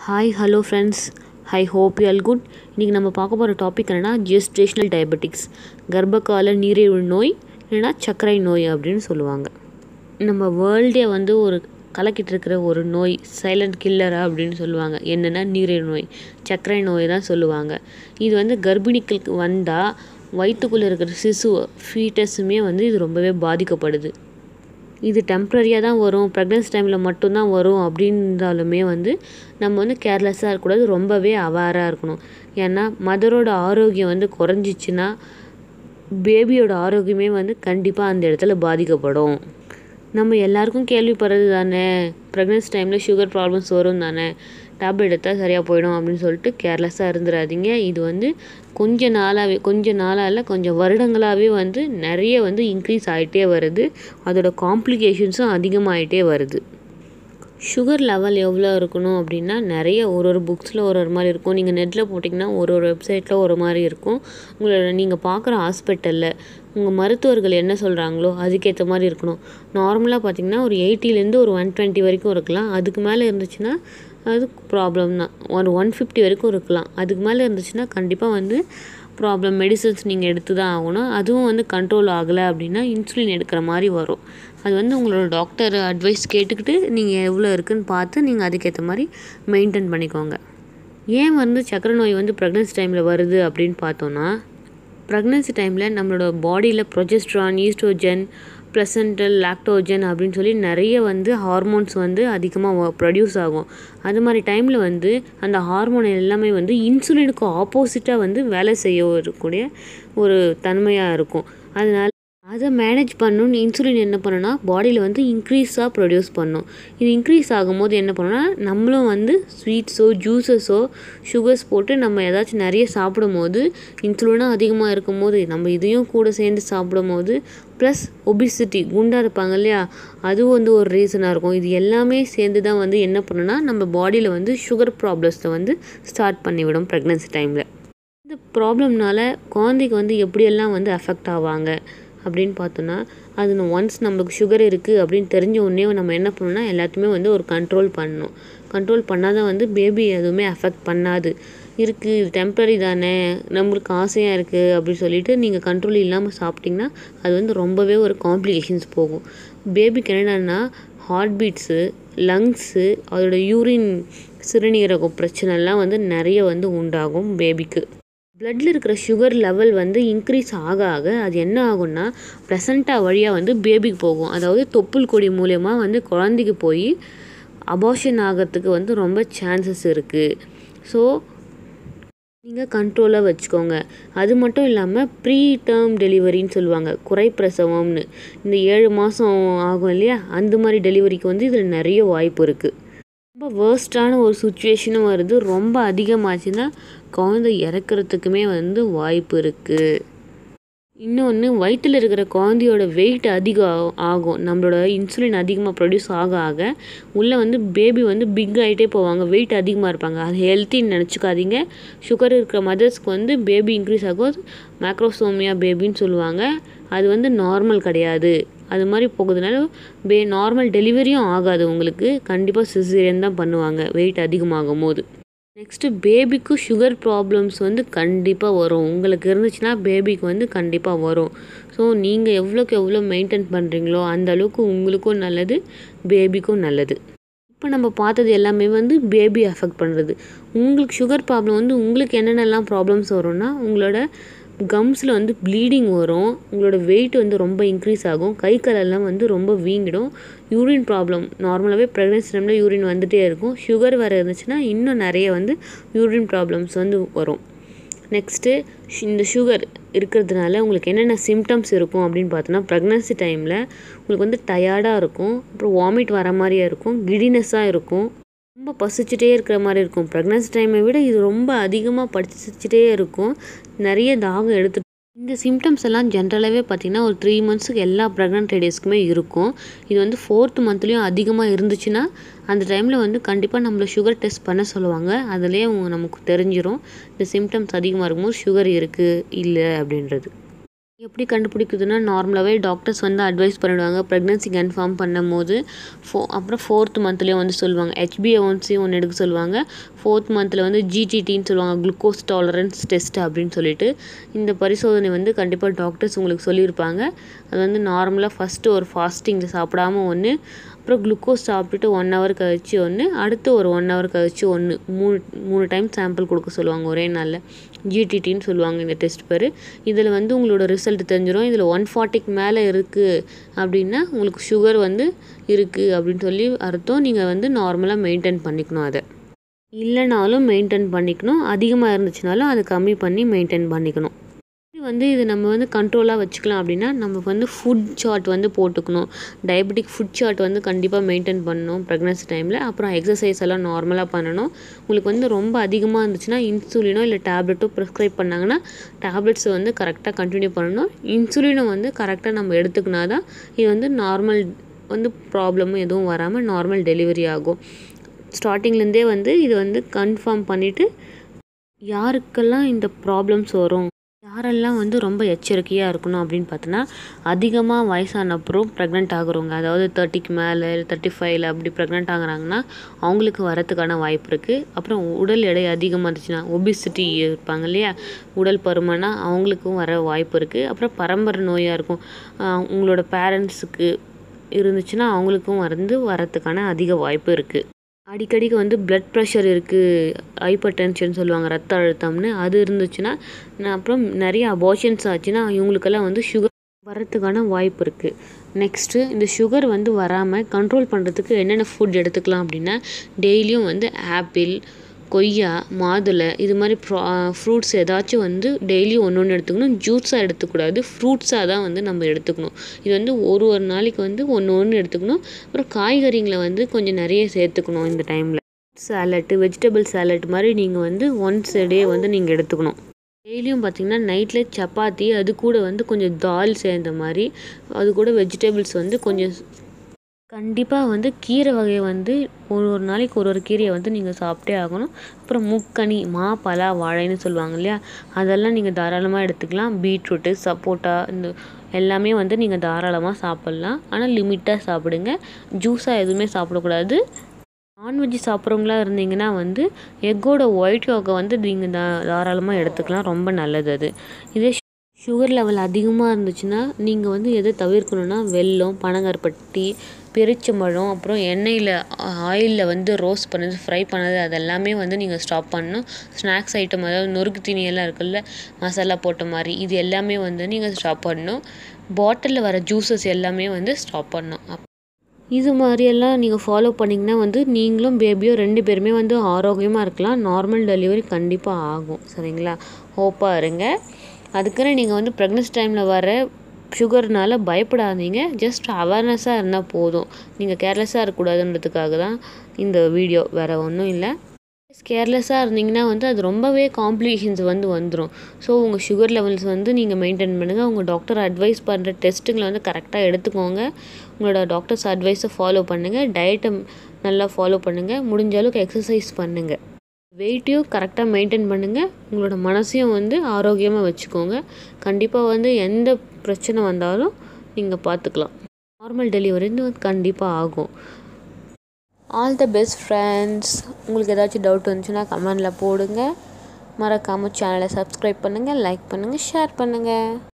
hi hello friends hi hope you all good இன்றைக்கி நம்ம பார்க்க போகிற டாபிக் என்னென்னா ஜெஸ்டேஷனல் டயபெட்டிக்ஸ் கர்ப்பகால நீரிழிவு நோய் இல்லைன்னா சர்க்கரை நோய் அப்படின்னு சொல்லுவாங்க நம்ம வேர்ல்டே வந்து ஒரு கலக்கிட்டு இருக்கிற ஒரு நோய் சைலண்ட் கில்லரா அப்படின்னு சொல்லுவாங்க என்னென்னா நீரிழிவு நோய் சர்க்கரை நோய் தான் சொல்லுவாங்க இது வந்து கர்ப்பிணிகளுக்கு வந்தால் வயிற்றுக்குள்ளே இருக்கிற சிசு ஃபீட்டஸுமே வந்து இது ரொம்பவே பாதிக்கப்படுது இது டெம்ப்ரரியாக தான் வரும் ப்ரெக்னன்சி டைமில் மட்டும்தான் வரும் அப்படின்றாலுமே வந்து நம்ம வந்து கேர்லெஸ்ஸாக இருக்கக்கூடாது ரொம்பவே அவேராக இருக்கணும் ஏன்னா மதரோட ஆரோக்கியம் வந்து குறைஞ்சிச்சின்னா பேபியோட ஆரோக்கியமே வந்து கண்டிப்பாக அந்த இடத்துல பாதிக்கப்படும் நம்ம எல்லாருக்கும் கேள்விப்படுறது தானே ப்ரெக்னன்சி டைமில் சுகர் ப்ராப்ளம்ஸ் வரும் தானே டேப்லெட் எடுத்தால் சரியாக போயிடும் அப்படின்னு சொல்லிட்டு கேர்லெஸ்ஸாக இருந்துடாதீங்க இது வந்து கொஞ்ச நாளாகவே கொஞ்ச நாளாக கொஞ்சம் வருடங்களாகவே வந்து நிறைய வந்து இன்க்ரீஸ் ஆகிட்டே வருது அதோட காம்ப்ளிகேஷன்ஸும் அதிகமாகிட்டே வருது சுகர் லெவல் எவ்வளோ இருக்கணும் அப்படின்னா நிறைய ஒரு ஒரு புக்ஸில் ஒரு ஒரு மாதிரி இருக்கும் நீங்கள் நெட்டில் போட்டிங்கன்னா ஒரு ஒரு வெப்சைட்டில் ஒரு மாதிரி இருக்கும் உங்களோட நீங்கள் பார்க்குற ஹாஸ்பிட்டலில் உங்கள் மருத்துவர்கள் என்ன சொல்கிறாங்களோ அதுக்கேற்ற மாதிரி இருக்கணும் நார்மலாக பார்த்தீங்கன்னா ஒரு எயிட்டிலேருந்து ஒரு ஒன் டுவெண்ட்டி வரைக்கும் இருக்கலாம் அதுக்கு மேலே இருந்துச்சுன்னா அது ப்ராப்ளம் தான் ஒரு ஒன் ஃபிஃப்டி வரைக்கும் இருக்கலாம் அதுக்கு மேலே இருந்துச்சுன்னா கண்டிப்பாக வந்து ப்ராப்ளம் மெடிசன்ஸ் நீங்கள் எடுத்து தான் ஆகணும் அதுவும் வந்து கண்ட்ரோல் ஆகலை அப்படின்னா இன்சுலின் எடுக்கிற மாதிரி வரும் அது வந்து உங்களோட டாக்டர் அட்வைஸ் கேட்டுக்கிட்டு நீங்கள் எவ்வளோ இருக்குன்னு பார்த்து நீங்கள் அதுக்கேற்ற மாதிரி மெயின்டைன் பண்ணிக்கோங்க ஏன் வந்து சக்கரை நோய் வந்து ப்ரெக்னன்சி டைமில் வருது அப்படின்னு பார்த்தோன்னா ப்ரெக்னன்சி டைமில் நம்மளோட பாடியில் ப்ரொஜெஸ்ட்ரான் ஈஸ்ட்ரோஜன் ப்ளசன்டல் லாக்டோஜன் அப்படின்னு சொல்லி நிறைய வந்து ஹார்மோன்ஸ் வந்து அதிகமாக ப்ரொடியூஸ் ஆகும் அது மாதிரி டைமில் வந்து அந்த ஹார்மோன் எல்லாமே வந்து இன்சுலினுக்கு ஆப்போசிட்டாக வந்து வேலை செய்ய வரக்கூடிய ஒரு தன்மையாக இருக்கும் அதனால் அதை மேனேஜ் பண்ணணும்னு இன்சுலின் என்ன பண்ணுன்னா பாடியில் வந்து இன்க்ரீஸாக ப்ரொடியூஸ் பண்ணும் இது இன்க்ரீஸ் ஆகும்போது என்ன பண்ணுன்னா நம்மளும் வந்து ஸ்வீட்ஸோ ஜூஸஸோ சுகர்ஸ் போட்டு நம்ம ஏதாச்சும் நிறைய சாப்பிடும் போது இன்சுலினும் அதிகமாக இருக்கும் போது நம்ம இதையும் கூட சேர்ந்து சாப்பிடும் போது ப்ளஸ் ஒபிசிட்டி குண்டாக இருப்பாங்க இல்லையா அதுவும் வந்து ஒரு ரீசனாக இருக்கும் இது எல்லாமே சேர்ந்து தான் வந்து என்ன பண்ணுன்னா நம்ம பாடியில் வந்து சுகர் ப்ராப்ளம்ஸை வந்து ஸ்டார்ட் பண்ணிவிடும் ப்ரெக்னன்சி டைமில் இந்த ப்ராப்ளம்னால குழந்தைக்கு வந்து எப்படியெல்லாம் வந்து அஃபெக்ட் ஆவாங்க அப்படின்னு பார்த்தோன்னா அது ஒன்ஸ் நம்மளுக்கு சுகர் இருக்குது அப்படின்னு தெரிஞ்ச உடனே நம்ம என்ன பண்ணணும்னா எல்லாத்தையுமே வந்து ஒரு கண்ட்ரோல் பண்ணணும் கண்ட்ரோல் பண்ணால் தான் வந்து பேபி எதுவுமே அஃபெக்ட் பண்ணாது இருக்குது இது டெம்ப்ரரி தானே நம்மளுக்கு ஆசையாக இருக்குது அப்படி சொல்லிட்டு நீங்கள் கண்ட்ரோல் இல்லாமல் சாப்பிட்டிங்கன்னா அது வந்து ரொம்பவே ஒரு காம்ப்ளிகேஷன்ஸ் போகும் பேபிக்கு என்னென்னா ஹார்ட் பீட்ஸு லங்ஸு அதோட யூரின் சிறுநீரகம் பிரச்சனைலாம் வந்து நிறைய வந்து உண்டாகும் பேபிக்கு பிளட்டில் இருக்கிற சுகர் லெவல் வந்து இன்க்ரீஸ் ஆக ஆக அது என்ன ஆகும்னா ப்ளசண்டா வழியாக வந்து பேபிக்கு போகும் அதாவது தொப்புள் கொடி மூலயமா வந்து குழந்தைக்கு போய் அபார்ஷன் ஆகிறதுக்கு வந்து ரொம்ப சான்சஸ் இருக்குது ஸோ நீங்கள் கண்ட்ரோலாக வச்சுக்கோங்க அது மட்டும் இல்லாமல் ப்ரீ டேர்ம் டெலிவரின்னு சொல்லுவாங்க குறைப்பிரசவம்னு இந்த ஏழு மாதம் ஆகும் இல்லையா அந்த மாதிரி டெலிவரிக்கு வந்து இதில் நிறைய வாய்ப்பு இருக்குது ரொம்ப வேர்ஸ்டான ஒரு சுச்சுவேஷனும் வருது ரொம்ப அதிகமாச்சுன்னா குழந்தை இறக்குறதுக்குமே வந்து வாய்ப்பு இருக்குது இன்னொன்று வயிற்றில் இருக்கிற குழந்தையோட வெயிட் அதிகம் ஆகும் நம்மளோட இன்சுலின் அதிகமாக ப்ரொடியூஸ் ஆக ஆக உள்ளே வந்து பேபி வந்து பிக் ஆகிட்டே போவாங்க வெயிட் அதிகமாக இருப்பாங்க அது ஹெல்த்தின்னு நினச்சிக்காதீங்க சுகர் இருக்கிற மதர்ஸ்க்கு வந்து பேபி இன்க்ரீஸ் ஆகும் மேக்ரோசோமியா பேபின்னு சொல்லுவாங்க அது வந்து நார்மல் கிடையாது அது மாதிரி போகுதுனால பே நார்மல் டெலிவரியும் ஆகாது உங்களுக்கு கண்டிப்பாக சிசேரியன் தான் பண்ணுவாங்க வெயிட் அதிகமாகும் போது நெக்ஸ்ட்டு பேபிக்கு சுகர் ப்ராப்ளம்ஸ் வந்து கண்டிப்பாக வரும் உங்களுக்கு இருந்துச்சுன்னா பேபிக்கு வந்து கண்டிப்பாக வரும் ஸோ நீங்கள் எவ்வளோக்கு எவ்வளோ மெயின்டைன் பண்ணுறீங்களோ அந்த அளவுக்கு உங்களுக்கும் நல்லது பேபிக்கும் நல்லது இப்போ நம்ம பார்த்தது எல்லாமே வந்து பேபி அஃபெக்ட் பண்ணுறது உங்களுக்கு சுகர் ப்ராப்ளம் வந்து உங்களுக்கு என்னென்னலாம் ப்ராப்ளம்ஸ் வரும்னா உங்களோட கம்ஸில் வந்து ப்ளீடிங் வரும் உங்களோட வெயிட் வந்து ரொம்ப இன்க்ரீஸ் ஆகும் கை காலெல்லாம் வந்து ரொம்ப வீங்கிடும் யூரின் ப்ராப்ளம் நார்மலாகவே ப்ரெக்னன்சி டைமில் யூரின் வந்துகிட்டே இருக்கும் சுகர் வேறு இருந்துச்சுன்னா இன்னும் நிறைய வந்து யூரின் ப்ராப்ளம்ஸ் வந்து வரும் நெக்ஸ்ட்டு இந்த சுகர் இருக்கிறதுனால உங்களுக்கு என்னென்ன சிம்டம்ஸ் இருக்கும் அப்படின்னு பார்த்தோன்னா ப்ரெக்னன்சி டைமில் உங்களுக்கு வந்து டயர்டாக இருக்கும் அப்புறம் வாமிட் வர மாதிரியே இருக்கும் கிடினஸ்ஸாக இருக்கும் ரொம்ப பசிச்சுட்டே இருக்கிற மாதிரி இருக்கும் ப்ரெக்னன்சி டைமை விட இது ரொம்ப அதிகமாக பசிச்சுட்டே இருக்கும் நிறைய தாகம் எடுத்து இந்த சிம்டம்ஸ் எல்லாம் ஜென்ரலாகவே பார்த்திங்கன்னா ஒரு த்ரீ மந்த்ஸுக்கு எல்லா ப்ரெக்னென்ட் லேடிஸ்க்குமே இருக்கும் இது வந்து ஃபோர்த் மந்த்லேயும் அதிகமாக இருந்துச்சுன்னா அந்த டைமில் வந்து கண்டிப்பாக நம்மளை சுகர் டெஸ்ட் பண்ண சொல்லுவாங்க அதுலேயே நமக்கு தெரிஞ்சிடும் இந்த சிம்டம்ஸ் அதிகமாக இருக்கும்போது சுகர் இருக்குது இல்லை அப்படின்றது எப்படி கண்டுபிடிக்குதுன்னா நார்மலாகவே டாக்டர்ஸ் வந்து அட்வைஸ் பண்ணிடுவாங்க ப்ரெக்னென்சி கன்ஃபார்ம் பண்ணும் போது ஃபோ அப்புறம் ஃபோர்த் மந்த்லேயும் வந்து சொல்லுவாங்க ஹெச்பிஏஒன்சி ஒன்று எடுக்க சொல்லுவாங்க ஃபோர்த் மந்தில் வந்து ஜிடிடின்னு சொல்லுவாங்க குளுக்கோஸ் டாலரன்ஸ் டெஸ்ட் அப்படின்னு சொல்லிட்டு இந்த பரிசோதனை வந்து கண்டிப்பாக டாக்டர்ஸ் உங்களுக்கு சொல்லியிருப்பாங்க அது வந்து நார்மலாக ஃபஸ்ட்டு ஒரு ஃபாஸ்டிங்கில் சாப்பிடாம ஒன்று அப்புறம் குளுக்கோஸ் சாப்பிட்டுட்டு ஒன் ஹவர் கழிச்சு ஒன்று அடுத்து ஒரு ஒன் ஹவர் கழிச்சு ஒன்று மூணு மூணு டைம் சாம்பிள் கொடுக்க சொல்லுவாங்க ஒரே நாளில் ஜிடிடின்னு சொல்லுவாங்க இந்த டெஸ்ட் பேர் இதில் வந்து உங்களோட ரிசல்ட் தெரிஞ்சிடும் இதில் ஒன் ஃபார்ட்டிக்கு மேலே இருக்குது அப்படின்னா உங்களுக்கு சுகர் வந்து இருக்குது அப்படின்னு சொல்லி அர்த்தம் நீங்கள் வந்து நார்மலாக மெயின்டைன் பண்ணிக்கணும் அதை இல்லைனாலும் மெயின்டைன் பண்ணிக்கணும் அதிகமாக இருந்துச்சுனாலும் அதை கம்மி பண்ணி மெயின்டைன் பண்ணிக்கணும் வந்து இது நம்ம வந்து கண்ட்ரோலாக வச்சுக்கலாம் அப்படின்னா நமக்கு வந்து ஃபுட் சார்ட் வந்து போட்டுக்கணும் டயபெட்டிக் ஃபுட் சார்ட் வந்து கண்டிப்பாக மெயின்டைன் பண்ணணும் ப்ரெக்னன்சி டைமில் அப்புறம் எக்ஸசைஸ் எல்லாம் நார்மலாக பண்ணணும் உங்களுக்கு வந்து ரொம்ப அதிகமாக இருந்துச்சுன்னா இன்சுலினோ இல்லை டேப்லெட்டோ ப்ரிஸ்கிரைப் பண்ணாங்கன்னா டேப்லெட்ஸை வந்து கரெக்டாக கண்டினியூ பண்ணணும் இன்சுலினை வந்து கரெக்டாக நம்ம எடுத்துக்கினா தான் இது வந்து நார்மல் வந்து ப்ராப்ளமும் எதுவும் வராமல் நார்மல் டெலிவரி ஆகும் ஸ்டார்டிங்லேருந்தே வந்து இது வந்து கன்ஃபார்ம் பண்ணிவிட்டு யாருக்கெல்லாம் இந்த ப்ராப்ளம்ஸ் வரும் யாரெல்லாம் வந்து ரொம்ப எச்சரிக்கையாக இருக்கணும் அப்படின்னு பார்த்தோன்னா அதிகமாக வயசான அப்புறம் ப்ரெக்னென்ட் ஆகுறவங்க அதாவது தேர்ட்டிக்கு மேலே இல்லை தேர்ட்டி ஃபைவ்ல அப்படி ப்ரெக்னென்ட் ஆகுறாங்கன்னா அவங்களுக்கு வரத்துக்கான வாய்ப்பு இருக்குது அப்புறம் உடல் எடை அதிகமாக இருந்துச்சுன்னா ஒபிசிட்டி இருப்பாங்க இல்லையா உடல் பருமனா அவங்களுக்கும் வர வாய்ப்பு இருக்குது அப்புறம் பரம்பரை நோயாக இருக்கும் உங்களோட பேரண்ட்ஸுக்கு இருந்துச்சுன்னா அவங்களுக்கும் வந்து வரத்துக்கான அதிக வாய்ப்பு இருக்குது அடிக்கடிக்கு வந்து பிளட் ப்ரெஷர் இருக்குது ஹைப்பர் டென்ஷன் சொல்லுவாங்க ரத்த அழுத்தம்னு அது இருந்துச்சுன்னா அப்புறம் நிறைய அபார்ஷன்ஸ் ஆச்சுன்னா இவங்களுக்கெல்லாம் வந்து சுகர் வரத்துக்கான வாய்ப்பு இருக்குது நெக்ஸ்ட்டு இந்த சுகர் வந்து வராமல் கண்ட்ரோல் பண்ணுறதுக்கு என்னென்ன ஃபுட் எடுத்துக்கலாம் அப்படின்னா டெய்லியும் வந்து ஆப்பிள் கொய்யா மாதுளை இது மாதிரி ப்ரா ஃப்ரூட்ஸ் ஏதாச்சும் வந்து டெய்லியும் ஒன்று ஒன்று எடுத்துக்கணும் ஜூஸாக எடுத்துக்கூடாது ஃப்ரூட்ஸாக தான் வந்து நம்ம எடுத்துக்கணும் இது வந்து ஒரு ஒரு நாளைக்கு வந்து ஒன்று ஒன்று எடுத்துக்கணும் அப்புறம் காய்கறிங்களை வந்து கொஞ்சம் நிறைய சேர்த்துக்கணும் இந்த டைமில் சேலட்டு வெஜிடபிள் சேலட் மாதிரி நீங்கள் வந்து ஒன்ஸ் டே வந்து நீங்கள் எடுத்துக்கணும் டெய்லியும் பார்த்திங்கன்னா நைட்டில் சப்பாத்தி அது கூட வந்து கொஞ்சம் தால் சேர்ந்த மாதிரி அது கூட வெஜிடபிள்ஸ் வந்து கொஞ்சம் கண்டிப்பாக வந்து கீரை வகையை வந்து ஒரு ஒரு நாளைக்கு ஒரு ஒரு கீரையை வந்து நீங்கள் சாப்பிட்டே ஆகணும் அப்புறம் முக்கனி மா பலா வாழைன்னு சொல்லுவாங்க இல்லையா அதெல்லாம் நீங்கள் தாராளமாக எடுத்துக்கலாம் பீட்ரூட்டு சப்போட்டா இந்த எல்லாமே வந்து நீங்கள் தாராளமாக சாப்பிட்லாம் ஆனால் லிமிட்டாக சாப்பிடுங்க ஜூஸாக எதுவுமே சாப்பிடக்கூடாது நான்வெஜ் சாப்பிட்றவங்களா இருந்தீங்கன்னா வந்து எக்கோட ஒயிட் யோகை வந்து நீங்கள் தா தாராளமாக எடுத்துக்கலாம் ரொம்ப நல்லது அது இதே சுகர் லெவல் அதிகமாக இருந்துச்சுன்னா நீங்கள் வந்து எதை தவிர்க்கணுன்னா வெல்லம் பனங்கருப்பட்டி பெரிச்சம்பழம் அப்புறம் எண்ணெயில் ஆயிலில் வந்து ரோஸ்ட் பண்ணது ஃப்ரை பண்ணது அதெல்லாமே வந்து நீங்கள் ஸ்டாப் பண்ணணும் ஸ்நாக்ஸ் ஐட்டம் அதாவது நொறுக்கு தீனியெல்லாம் இருக்குல்ல மசாலா போட்ட மாதிரி இது எல்லாமே வந்து நீங்கள் ஸ்டாப் பண்ணணும் பாட்டிலில் வர ஜூஸஸ் எல்லாமே வந்து ஸ்டாப் பண்ணணும் அப் இது மாதிரியெல்லாம் நீங்கள் ஃபாலோ பண்ணிங்கன்னா வந்து நீங்களும் பேபியும் ரெண்டு பேருமே வந்து ஆரோக்கியமாக இருக்கலாம் நார்மல் டெலிவரி கண்டிப்பாக ஆகும் சரிங்களா ஹோப்பாக இருங்க அதுக்குன்னு நீங்கள் வந்து ப்ரெக்னன்சி டைமில் வர சுகர்னால் பயப்படாதீங்க ஜஸ்ட் அவேர்னஸாக இருந்தால் போதும் நீங்கள் கேர்லெஸ்ஸாக இருக்கக்கூடாதுன்றதுக்காக தான் இந்த வீடியோ வேறு ஒன்றும் இல்லை கேர்லெஸ்ஸாக இருந்தீங்கன்னா வந்து அது ரொம்பவே காம்ப்ளிகேஷன்ஸ் வந்து வந்துடும் ஸோ உங்கள் சுகர் லெவல்ஸ் வந்து நீங்கள் மெயின்டைன் பண்ணுங்கள் உங்கள் டாக்டர் அட்வைஸ் பண்ணுற டெஸ்ட்டுங்களை வந்து கரெக்டாக எடுத்துக்கோங்க உங்களோட டாக்டர்ஸ் அட்வைஸை ஃபாலோ பண்ணுங்கள் டயட்டை நல்லா ஃபாலோ பண்ணுங்கள் முடிஞ்ச அளவுக்கு எக்ஸசைஸ் பண்ணுங்கள் வெயிட்டையும் கரெக்டாக மெயின்டைன் பண்ணுங்கள் உங்களோட மனசையும் வந்து ஆரோக்கியமாக வச்சுக்கோங்க கண்டிப்பாக வந்து எந்த பிரச்சனை வந்தாலும் நீங்கள் பார்த்துக்கலாம் நார்மல் டெலிவரி கண்டிப்பாக ஆகும் ஆல் த பெஸ்ட் ஃப்ரெண்ட்ஸ் உங்களுக்கு ஏதாச்சும் டவுட் வந்துச்சுன்னா கமெண்டில் போடுங்க மறக்காமல் சேனலை சப்ஸ்கிரைப் பண்ணுங்கள் லைக் பண்ணுங்கள் ஷேர் பண்ணுங்கள்